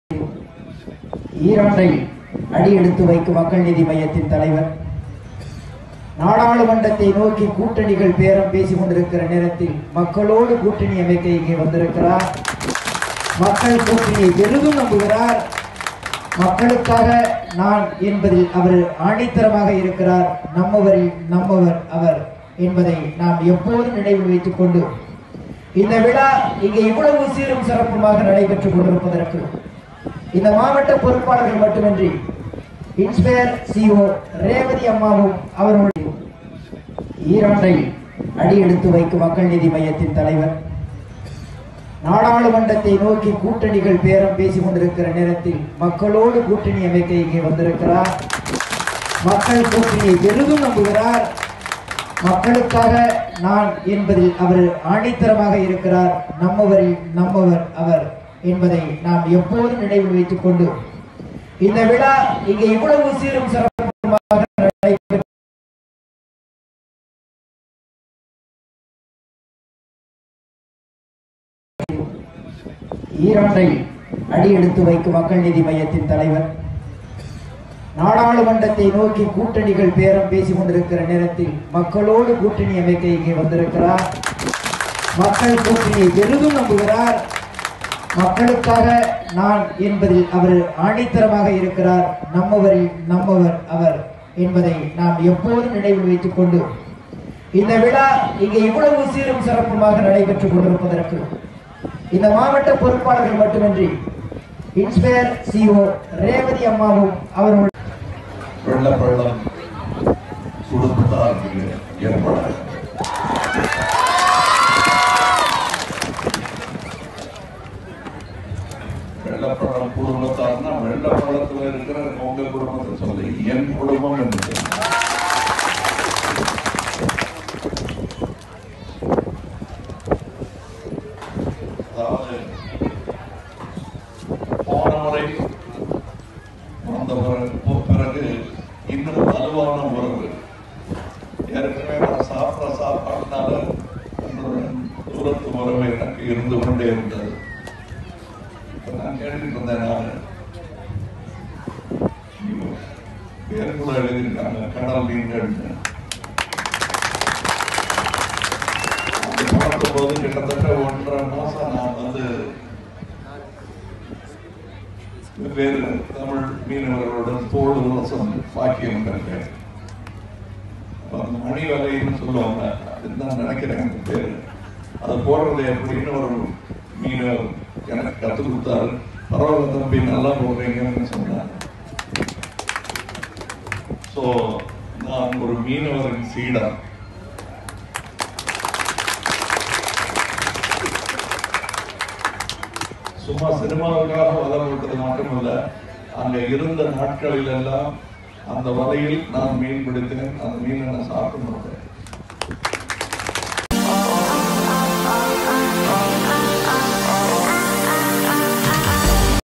ஈரானில் அடியெடுத்து வைக்கும் மக்கள் நீதி மையத்தின் தலைவர் நாடாளுமன்றத்தை நோக்கி கூட்டணிகள் பேரம் பேசிக் கொண்டிருக்கிற நேரத்தில் மக்களோடு கூட்டணி அமைக்க இங்கே வந்திருக்கிறார் மக்கள் கூட்டணியை பெரிதும் நம்புகிறார் மக்களுக்காக நான் என்பதில் அவர் ஆணித்தரமாக இருக்கிறார் நம்மவரில் நம்மவர் அவர் என்பதை நாம் எப்போதும் நினைவில் வைத்துக் கொண்டு இந்த விழா இங்கே இவ்வளவு சீரும் சிறப்புமாக நடைபெற்றுக் கொண்டிருப்பதற்கு இந்த மாவட்ட பொறுப்பாளர்கள் மட்டுமின்றி இன்ஸ்பயர் சிஓ ரேவதி அம்மாவும் அவர்களுடைய ஈரானில் அடியெடுத்து வைக்கும் மக்கள் நீதி மையத்தின் தலைவர் நாடாளுமன்றத்தை நோக்கி கூட்டணிகள் பேரம் பேசிக் கொண்டிருக்கிற நேரத்தில் மக்களோடு கூட்டணி அமைக்க இங்கே வந்திருக்கிறார் மக்கள் கூட்டணியை பெரிதும் நம்புகிறார் மக்களுக்காக நான் என்பதில் அவர் ஆணித்தரமாக இருக்கிறார் நம்மவரில் நம்மவர் அவர் என்பதை நாம் எப்போதும் நினைவில் வைத்துக் கொண்டு இந்த விழா இங்கே இவ்வளவு சீரும் சிறப்புமாக நடைபெற்று ஈரானில் அடியெடுத்து வைக்கும் மக்கள் நீதி மையத்தின் தலைவர் நாடாளுமன்றத்தை நோக்கி கூட்டணிகள் பேரம் பேசிக் கொண்டிருக்கிற நேரத்தில் மக்களோடு கூட்டணி அமைக்க இங்கே வந்திருக்கிறார் மக்கள் கூட்டணியை பெரிதும் நம்புகிறார் மக்களுக்காக நான் என்பதில் அவர் ஆணித்தரமாக இருக்கிறார் நம்மவரில் நம்மவர் அவர் என்பதை நாம் எப்போதும் நினைவில் வைத்துக் கொண்டு இந்த விழா இங்கே இவ்வளவு சீரும் சிறப்புமாக நடைபெற்றுக் கொண்டிருப்பதற்கு இந்த மாவட்ட பொறுப்பாளர்கள் மட்டுமின்றி இன்ஸ்பயர் சிஓ ரேவதி அம்மாவும் அவர்களுடைய வெள்ளப்பள்ளம் குடும்பத்தார் ஏற்பட வெள்ளப்பள்ளம் குடும்பத்தார்னா வெள்ளப்பள்ளத்துல இருக்கிற உங்க குடும்பத்தை சொல்லி என் குடும்பம் என்று சொல்லு. அதாவது போன முறை வந்த பிறகு பிறகு இன்னும் வலுவான உறவு ஏற்கனவே நான் சாப்பிட்ற சாப்பாடுனால உங்களுடன் தூரத்து உறவு எனக்கு இருந்து கொண்டே இருந்தது இப்ப நான் கேட்டுட்டு இருந்தேன் நான் பேருக்குள்ள எழுதியிருக்காங்க கடல் நீங்கள் அது பார்த்தபோது கிட்டத்தட்ட ஒன்றரை மாசம் நான் வந்து வெவ்வேறு தமிழ் மீனவர்களுடன் தோல் உலசம் பாக்கியம் பெற்றேன் அப்ப அந்த மணி வகைன்னு சொல்லுவாங்க அதுதான் நினைக்கிறேன் அந்த பேரு அது போடுறது எப்படின்னு ஒரு மீனவர் எனக்கு கற்றுக் கொடுத்தாரு பரவாயில்ல தம்பி நல்லா போடுறீங்கன்னு சொன்னார் ஸோ நான் ஒரு மீனவரின் சீடன் சும்மா சினிமாவுக்காக வளம் விட்டது மட்டுமல்ல அங்க இருந்த நாட்களில் எல்லாம் அந்த வலையில் நான் மீன் பிடித்தேன் அந்த மீனை நான் சாப்பிட்டு முடித்தேன்